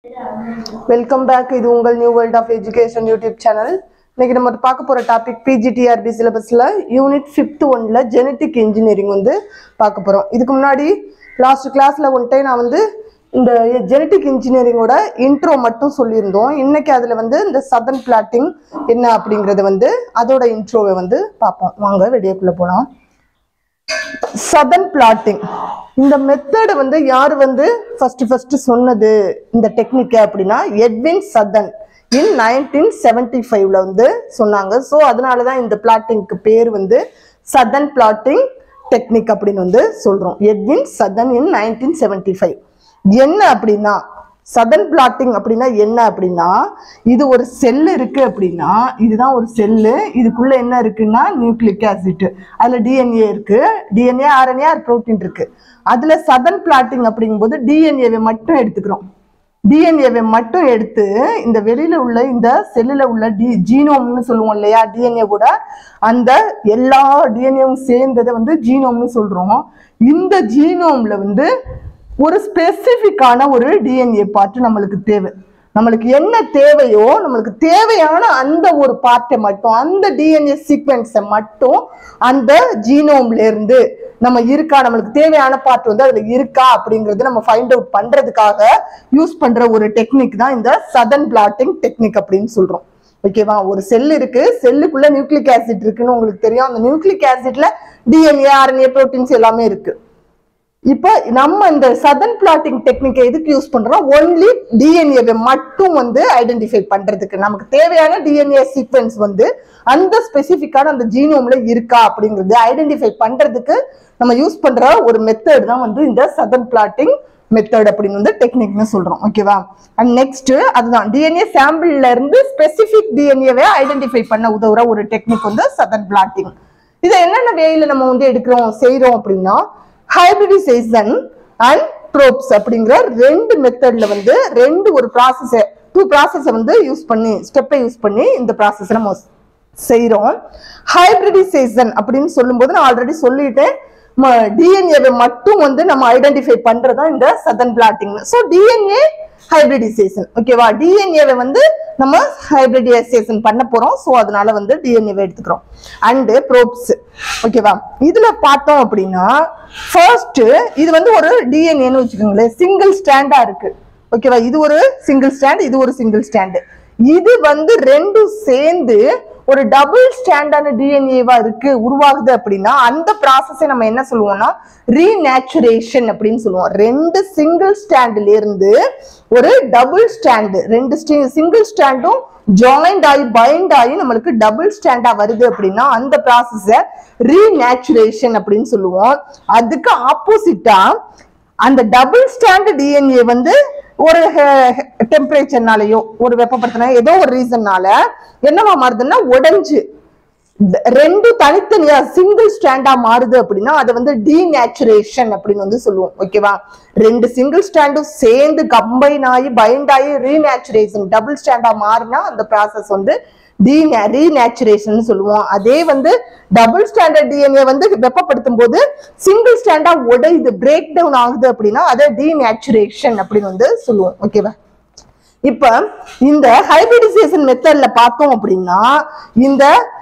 welcome back இது உங்கள் new world of education YouTube channel இன்னைக்கு நம்ம பார்க்க போற டாபிக் பிஜிடிஆர்பி சிலபஸ்ல யூனிட் ஃபிஃப்த் ஒன்ல ஜெனட்டிக் இன்ஜினியரிங் வந்து பார்க்க போறோம் இதுக்கு முன்னாடி லாஸ்ட் கிளாஸ்ல ஒன் டைம் நான் வந்து இந்த ஜெனட்டிக் இன்ஜினியரிங்கோட இன்ட்ரோ மட்டும் சொல்லியிருந்தோம் இன்னைக்கு அதுல வந்து இந்த சதன் பிளாட்டிங் என்ன அப்படிங்கறத வந்து அதோட இன்ட்ரோவை வந்து பார்ப்போம் வாங்க வெளியேக்குள்ள போலாம் சதன் பிளாட்டிங் இந்த மெத்தட் வந்து யார் வந்து ஃபர்ஸ்ட் ஃபர்ஸ்ட் சொன்னது இந்த டெக்னிக்கை அப்படின்னா Edwin Southern in nineteen seventy ஃபைவ்ல வந்து சொன்னாங்க ஸோ அதனால தான் இந்த பிளாட்டிங்க்கு பேர் வந்து சதன் பிளாட்டிங் டெக்னிக் அப்படின்னு வந்து சொல்றோம் Edwin Southern in nineteen seventy five என்ன அப்படின்னா சதன் பிளாட்டிங் அப்படின்னா என்ன அப்படின்னா இது ஒரு செல் இருக்கு அப்படின்னா இதுதான் ஒரு செல்லு இதுக்குள்ள என்ன இருக்குன்னா நியூக்ளிக் ஆசிட் அதுல டிஎன்ஏ இருக்கு டிஎன்ஏ ஆர்என்ஏ ஆர் புரோட்டீன் இருக்கு அதுல சதன் பிளாட்டிங் அப்படிங்கும்போது டிஎன்ஏவை மட்டும் எடுத்துக்கிறோம் டிஎன்ஏவை மட்டும் எடுத்து இந்த வெளியில உள்ள இந்த செல்லுல உள்ள டி ஜீனோம்னு சொல்லுவோம் இல்லையா டிஎன்ஏ கூட அந்த எல்லா டிஎன்ஏவும் சேர்ந்ததை வந்து ஜீனோம்னு சொல்றோம் இந்த ஜீனோம்ல வந்து ஒரு ஸ்பெசிஃபிக்கான ஒரு டிஎன்ஏ பார்ட் நம்மளுக்கு தேவை நம்மளுக்கு என்ன தேவையோ நம்மளுக்கு தேவையான அந்த ஒரு பார்ட்டை மட்டும் அந்த டிஎன்ஏ சீக்வன்ஸை மட்டும் அந்த ஜீனோம்ல இருந்து நம்ம இருக்கா நம்மளுக்கு தேவையான பார்ட் வந்து அதுல இருக்கா அப்படிங்கறது நம்ம ஃபைண்ட் அவுட் பண்றதுக்காக யூஸ் பண்ற ஒரு டெக்னிக் தான் இந்த சதன் பிளாட்டிங் டெக்னிக் அப்படின்னு சொல்றோம் ஓகேவா ஒரு செல் இருக்கு செல்லுக்குள்ள நியூக்ளிக் ஆசிட் இருக்குன்னு உங்களுக்கு தெரியும் அந்த நியூக்ளிக் ஆசிட்ல டிஎன்ஏ ஆர்என்ஏ ப்ரோட்டீன்ஸ் எல்லாமே இருக்கு இப்போ நம்ம இந்த சதன் பிளாட்டிங் டெக்னிக்கை எதுக்கு யூஸ் பண்றோம் ஒன்லி டிஎன்ஏவை மட்டும் வந்து ஐடென்டிஃபை பண்றதுக்கு நமக்கு தேவையான டிஎன்ஏ சீக்வன்ஸ் வந்து அந்த ஸ்பெசிஃபிக்கான அந்த ஜீனோம்ல இருக்கா அப்படிங்கிறது ஐடென்டிஃபை பண்றதுக்கு நம்ம யூஸ் பண்ற ஒரு மெத்தட் தான் வந்து இந்த சதன் பிளாட்டிங் மெத்தட் அப்படின்னு வந்து டெக்னிக்னு சொல்றோம் ஓகேவா அண்ட் நெக்ஸ்ட் அதுதான் டிஎன்ஏ சாம்பிள்ல இருந்து ஸ்பெசிபிக் டிஎன்ஏவை ஐடென்டிஃபை பண்ண உதவுற ஒரு டெக்னிக் வந்து சதன் பிளாட்டிங் இதை என்னென்ன வேயில நம்ம வந்து எடுக்கிறோம் செய்றோம் அப்படின்னா ஹைபிரிடைசேஷன் அண்ட் ப்ரோப்ஸ் அப்படிங்கிற ரெண்டு மெத்தட்ல வந்து ரெண்டு ஒரு ப்ராசஸ் டூ ப்ராசஸை வந்து யூஸ் பண்ணி ஸ்டெப்பை யூஸ் பண்ணி இந்த ப்ராசஸ் நம்ம செய்றோம் ஹைபிரிடைசேஷன் அப்படின்னு சொல்லும்போது நான் ஆல்ரெடி சொல்லிட்டேன் டிஎன்ஏவை மட்டும் வந்து நம்ம ஐடென்டிஃபை பண்றதா இந்த Southern blotting so DNA hybridisation ஓகேவா டிஎன்ஏவை வந்து நம்ம ஹைபிரிடைசேஷன் பண்ண போறோம் ஸோ அதனால வந்து டிஎன்ஏவை எடுத்துக்கிறோம் அண்டு ப்ரோப்ஸ் ஓகேவா இதுல பார்த்தோம் அப்படின்னா ஃபர்ஸ்ட் இது வந்து ஒரு டிஎன்ஏன்னு வச்சுக்கோங்களேன் சிங்கிள் ஸ்டாண்டா இருக்கு ஓகேவா இது ஒரு சிங்கிள் ஸ்டாண்ட் இது ஒரு சிங்கிள் ஸ்டாண்டு இது வந்து ரெண்டும் சேர்ந்து ஒரு டபுள் ஸ்டாண்டான டிஎன்ஏவா இருக்கு உருவாகுது அப்படின்னா அந்த ப்ராசஸை நம்ம என்ன சொல்லுவோம்னா ரீநேச்சுரேஷன் அப்படின்னு சொல்லுவோம் ரெண்டு சிங்கிள் ஸ்டாண்ட்ல இருந்து ஒரு டபுள் ஸ்டாண்டு ரெண்டு சிங்கிள் ஸ்டாண்டும் ஜாயிண்ட் ஆகி பைண்ட் ஆகி நம்மளுக்கு டபுள் ஸ்டாண்டா வருது அப்படின்னா அந்த ப்ராசஸ ரீநேச்சுரேஷன் அப்படின்னு சொல்லுவோம் அதுக்கு ஆப்போசிட்டா அந்த டபுள் ஸ்டாண்ட் டிஎன்ஏ வந்து ஒரு டெம்பரேச்சர்னாலயோ ஒரு வெப்பப்படுத்தினா ஏதோ ஒரு ரீசன்னால என்னவா மாறுதுன்னா உடைஞ்சு ட- ரெண்டு தனித்தனியா சிங்கிள் ஸ்டாண்டா மாறுது அப்படின்னா அதை வந்து டீநேச்சுரேஷன் அப்படின்னு வந்து சொல்லுவோம் ஓகேவா ரெண்டு சிங்கிள் ஸ்டாண்டும் சேர்ந்து கம்பைன் ஆகி பைண்ட் ஆகி ரீநேச்சுரேஷன் டபுள் ஸ்டாண்டா மாறினா அந்த ப்ராசஸ் வந்து டி ரீநேச்சுரேஷன் சொல்லுவோம் அதே வந்து டபுள் ஸ்டாண்டர்ட் டிஎன்ஏ வந்து வெப்பப்படுத்தும் போது சிங்கிள் ஸ்டாண்டா உடையுது பிரேக் டவுன் ஆகுது அப்படின்னா அதை டீநேச்சுரேஷன் அப்படின்னு வந்து சொல்லுவோம் ஓகேவா இப்ப இந்த ஹைபிரிடைசேஷன் மெத்தட்ல பார்த்தோம் அப்படின்னா இந்த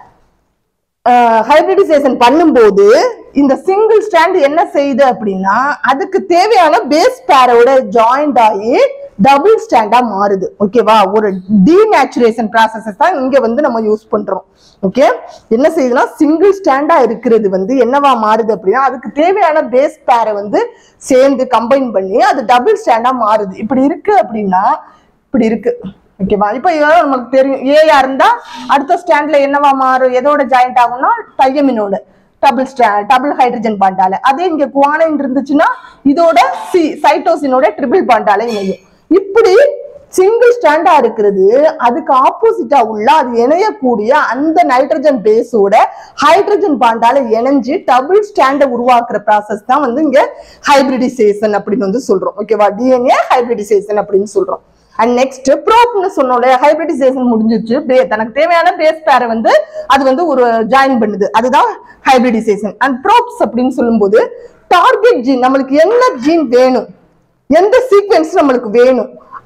ஹைபிரிடைசேஷன் பண்ணும்போது இந்த சிங்கிள் ஸ்டாண்ட் என்ன செய்யுது அப்படின்னா அதுக்கு தேவையான பேஸ் பேரோட ஜாயிண்ட் ஆகி டபுள் ஸ்டாண்டா மாறுது ஓகேவா ஒரு டீநேச்சுரேஷன் ப்ராசஸஸ் தான் இங்க வந்து நம்ம யூஸ் பண்றோம் ஓகே என்ன செய்யுதுன்னா சிங்கிள் ஸ்டாண்டா இருக்கிறது வந்து என்னவா மாறுது அப்படின்னா அதுக்கு தேவையான பேஸ் பேரை வந்து சேர்ந்து கம்பைன் பண்ணி அது டபுள் ஸ்டாண்டா மாறுது இப்படி இருக்கு அப்படின்னா இப்படி இருக்கு ஓகேவா இப்போ இதெல்லாம் நமக்கு தெரியும் ஏயா இருந்தா அடுத்த ஸ்டாண்ட்ல என்னவா மாறும் எதோட ஜாயிண்ட் ஆகும்னா தையமினோட டபுள் ஸ்டா டபுள் ஹைட்ரஜன் பாண்டால அதே இங்க குவானைன் இருந்துச்சுன்னா இதோட சி சைட்டோசினோட ட்ரிபிள் பாண்டால இணையும் இப்படி சிங்கிள் ஸ்டாண்டா இருக்கிறது அதுக்கு ஆப்போசிட்டா உள்ள அது இணையக்கூடிய அந்த நைட்ரஜன் பேஸோட ஹைட்ரஜன் பாண்டால இணைஞ்சு டபுள் ஸ்டாண்டை உருவாக்குற ப்ராசஸ் தான் வந்து இங்க ஹைபிரிடைசேஷன் அப்படின்னு வந்து சொல்றோம் ஓகேவா டிஎன்ஏ ஹைபிரிடைசேஷன் அப்படின்னு சொல்றோம் அண்ட் நெக்ஸ்ட் ப்ரோப்னு சொன்னோட ஹைபிரிடைசேஷன் முடிஞ்சிருச்சு பே- தனக்கு தேவையான பேஸ் பேரை வந்து அது வந்து ஒரு ஜாயின் பண்ணுது அதுதான் ஹைபிரிடைசேஷன் அண்ட் ப்ரோப்ஸ் அப்படின்னு சொல்லும்போது டார்கெட் ஜீன் நம்மளுக்கு என்ன ஜீன் வேணும் எந்த சீக்வென்ஸ் நம்மளுக்கு வேணும்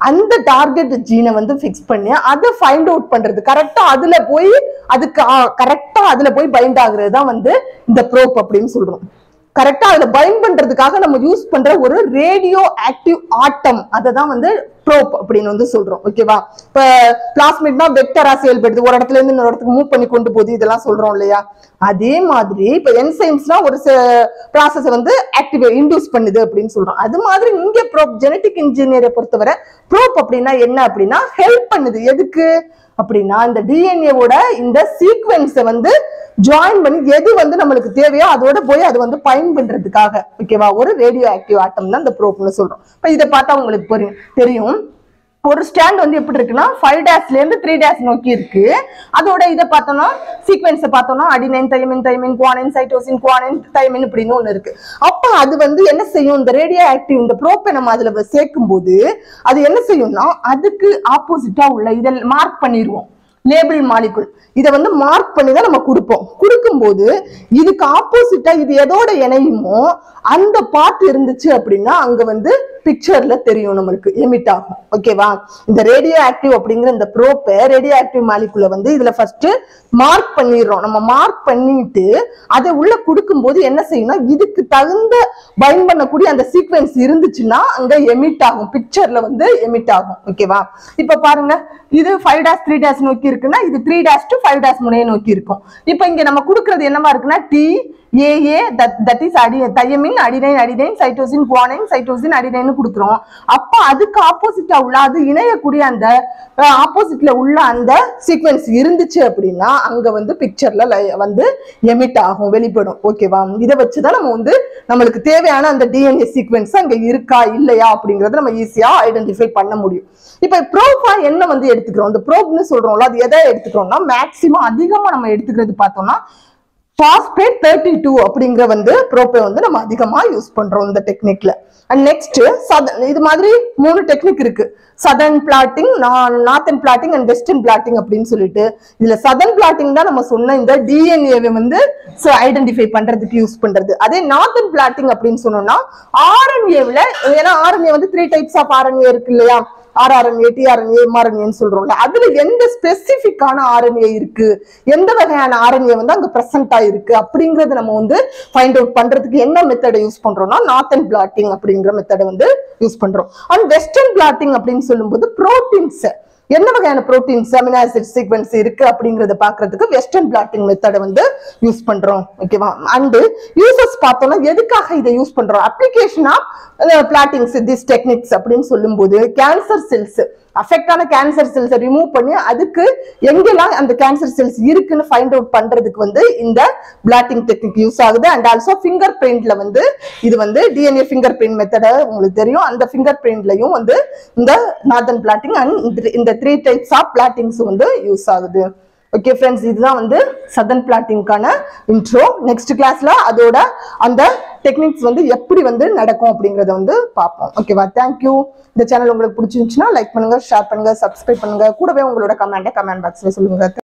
அந்த டார்கெட் ஜீனை வந்து ஃபிக்ஸ் பண்ணி அதை ஃபைண்ட் அவுட் பண்றது கரெக்டா அதுல போய் அதுக்கு கரெக்டா அதுல போய் பைண்ட் ஆகுறது தான் வந்து இந்த ப்ரோப் அப்படின்னு சொல்றோம் கரெக்டா அதுல பைண்ட் பண்றதுக்காக நம்ம யூஸ் பண்ற ஒரு ரேடியோ ஆக்டிவ் ஆட்டம் அதை தான் வந்து ப்ரோப் அப்படின்னு வந்து சொல்றோம் ஓகேவா இப்ப பிளாஸ்மிட்னா வெக்டரா செயல்படுது ஒரு இடத்துல இருந்து இன்னொரு இடத்துக்கு மூவ் பண்ணி கொண்டு போகுது இதெல்லாம் சொல்றோம் இல்லையா அதே மாதிரி இப்ப என்சைம்ஸ்னா ஒரு ப்ராசஸ் வந்து ஆக்டிவேட் இன்டியூஸ் பண்ணுது அப்படின்னு சொல்றோம் அது மாதிரி இங்க ப்ரோப் ஜெனட்டிக் இன்ஜினியரை பொறுத்தவரை ப்ரோப் அப்படின்னா என்ன அப்படின்னா ஹெல்ப் பண்ணுது எதுக்கு அப்படின்னா இந்த டிஎன்ஏவோட இந்த சீக்வென்ஸை வந்து ஜாயின் பண்ணி எது வந்து நம்மளுக்கு தேவையோ அதோட போய் அது வந்து பயன் பண்றதுக்காக ஓகேவா ஒரு ரேடியோ ஆக்டிவ் ஆட்டம் தான் இந்த ப்ரோப்னு சொல்றோம் இப்ப இதை பார்த்தா உங்களுக்கு புரியும் தெரியும் ஒரு ஸ்டாண்ட் வந்து எப்படி இருக்குன்னா ஃபைவ் டேஸ்ல இருந்து த்ரீ டேஸ் நோக்கி இருக்கு அதோட இதை பார்த்தோம்னா சீக்வென்ஸை பார்த்தோம்னா adenine thymine thymine guanine cytosine guanine thymine இப்படின்னு ஒன்று இருக்கு அப்ப அது வந்து என்ன செய்யும் இந்த ரேடியோ ஆக்டிவ் இந்த ப்ரோப்பை நம்ம அதுல சேர்க்கும் போது அது என்ன செய்யும்னா அதுக்கு ஆப்போசிட்டா உள்ள இதை மார்க் பண்ணிடுவோம் லேபிள் மாலிகுல் இதை வந்து மார்க் பண்ணி தான் நம்ம கொடுப்போம் கொடுக்கும்போது இதுக்கு ஆப்போசிட்டா இது எதோட இணையுமோ அந்த பார்ட் இருந்துச்சு அப்படின்னா அங்க வந்து பிக்சர்ல தெரியும் நம்மளுக்கு எமிட் ஆகும் ஓகேவா இந்த ரேடியோ ஆக்டிவ் அப்படிங்கிற இந்த ப்ரோப்பை ரேடியோ ஆக்டிவ் மாலிகுல வந்து இதுல ஃபர்ஸ்ட் மார்க் பண்ணிடுறோம் நம்ம மார்க் பண்ணிட்டு அதை உள்ள கொடுக்கும்போது என்ன செய்யணும்னா இதுக்கு தகுந்த பைண்ட் பண்ணக்கூடிய அந்த சீக்வென்ஸ் இருந்துச்சுன்னா அங்க எமிட் ஆகும் பிக்சர்ல வந்து எமிட் ஆகும் ஓகேவா இப்ப பாருங்க இது ஃபைவ் டேஸ் த்ரீ டேஸ் நோக்கி இருக்குன்னா இது three dash to five dash முனையை நோக்கி இருக்கும் இப்ப இங்க நம்ம கொடுக்கறது என்னவா இருக்குன்னா டி ஏஏ தட் இஸ் அடி thymine adenine adenine cytosine guanine cytosine adenine கொடுக்குறோம் அப்ப அதுக்கு ஆப்போசிட்டா உள்ள அது இணையக்கூடிய அந்த ஆப்போசிட்ல உள்ள அந்த சீக்வென்ஸ் இருந்துச்சு அப்படின்னா அங்க வந்து பிக்சர்ல வந்து எமிட் ஆகும் வெளிப்படும் ஓகேவா இதை வச்சுதான் நம்ம வந்து நம்மளுக்கு தேவையான அந்த டிஎன்ஏ சீக்வென்ஸ் அங்க இருக்கா இல்லையா அப்படிங்கறத நம்ம ஈஸியா ஐடென்டிஃபை பண்ண முடியும் இப்ப ப்ரோபா என்ன வந்து எடுத்துக்கிறோம் இந்த ப்ரோப்னு சொல்றோம்ல அது எதை எடுத்துக்கிறோம்னா மேக்சிமம் அதிகமா நம்ம எடுத்துக்கிறது பார்த்தோம்னா பாஸ்பேட் தேர்ட்டி டூ அப்படிங்கிற வந்து ப்ரோப்பை வந்து நம்ம அதிகமா யூஸ் பண்றோம் இந்த டெக்னிக்ல அண்ட் நெக்ஸ்ட் சதன் இது மாதிரி மூணு டெக்னிக் இருக்கு Southern blotting northern blotting and western blotting அப்படின்னு சொல்லிட்டு இதுல சதர்ன் பிளாட்டிங் தான் நம்ம சொன்ன இந்த டிஎன்ஏவை வந்து ஐடென்டிஃபை பண்றதுக்கு யூஸ் பண்றது அதே நார்த்தன் பிளாட்டிங் அப்படின்னு சொன்னோம்னா ஆர்என்ஏவில் ஏன்னா ஆர்என்ஏ வந்து த்ரீ டைப்ஸ் ஆஃப் ஆர்என்ஏ இருக்கு இல்லையா ஆர்ஆர்என்ஏ டிஆர்என்ஏ எம்ஆர்என்ஏன்னு சொல்றோம்ல அதுல எந்த ஸ்பெசிபிக்கான ஆர்என்ஏ இருக்கு எந்த வகையான ஆர்என்ஏ வந்து அங்க பிரசன்ட் ஆயிருக்கு அப்படிங்கறத நம்ம வந்து ஃபைண்ட் அவுட் பண்றதுக்கு என்ன மெத்தடை யூஸ் பண்றோம்னா நார்த்தன் பிளாட்டிங் அப்படிங்கிற மெத்தடை வந்து யூஸ் பண்றோம் அண்ட் வெஸ்டர்ன் பிளாட்டிங் அப்படின்னு சொல்லும்போது புரோட்டீன்ஸ் என்ன வகையான புரோட்டீன்ஸ் அமினோ ஆசிட் சீக்வன்ஸ் இருக்கு அப்படிங்கறத பாக்குறதுக்கு வெஸ்டர்ன் பிளாட்டிங் மெத்தடை வந்து யூஸ் பண்றோம் ஓகேவா அண்ட் யூசர்ஸ் பார்த்தோம்னா எதுக்காக இதை யூஸ் பண்றோம் அப்ளிகேஷன் ஆஃப் பிளாட்டிங்ஸ் திஸ் டெக்னிக்ஸ் அப்படின்னு சொல்லும்போது கேன்சர் செல்ஸ் அஃபெக்டான கேன்சர் செல்ஸை ரிமூவ் பண்ணி அதுக்கு எங்கெல்லாம் அந்த கேன்சர் செல்ஸ் இருக்குன்னு ஃபைண்ட் அவுட் பண்றதுக்கு வந்து இந்த பிளாட்டிங் டெக்னிக் யூஸ் ஆகுது அண்ட் ஆல்சோ ஃபிங்கர் பிரிண்ட்ல வந்து இது வந்து டிஎன்ஏ ஃபிங்கர் பிரிண்ட் மெத்தட உங்களுக்கு தெரியும் அந்த ஃபிங்கர் பிரிண்ட்லயும் வந்து இந்த நார்தன் பிளாட்டிங் அண்ட் இந்த த்ரீ டைப்ஸ் ஆஃப் பிளாட்டிங்ஸ் வந்து யூஸ் ஆகுது ஓகே ஃப்ரெண்ட்ஸ் இதுதான் வந்து சதன் பிளாட்டிங்கான இன்ட்ரோ நெக்ஸ்ட் கிளாஸ்ல அதோட அந்த டெக்னிக்ஸ் வந்து எப்படி வந்து நடக்கும் அப்படிங்கறத வந்து பார்ப்போம் ஓகேவா தேங்க்யூ இந்த சேனல் உங்களுக்கு பிடிச்சிருந்துச்சுன்னா லைக் பண்ணுங்க ஷேர் பண்ணுங்க சப்ஸ்கிரைப் பண்ணுங்க கூடவே உங்களோட கமெண்ட்டை கமெண்ட் பாக்ஸ்ல சொல்லுங்க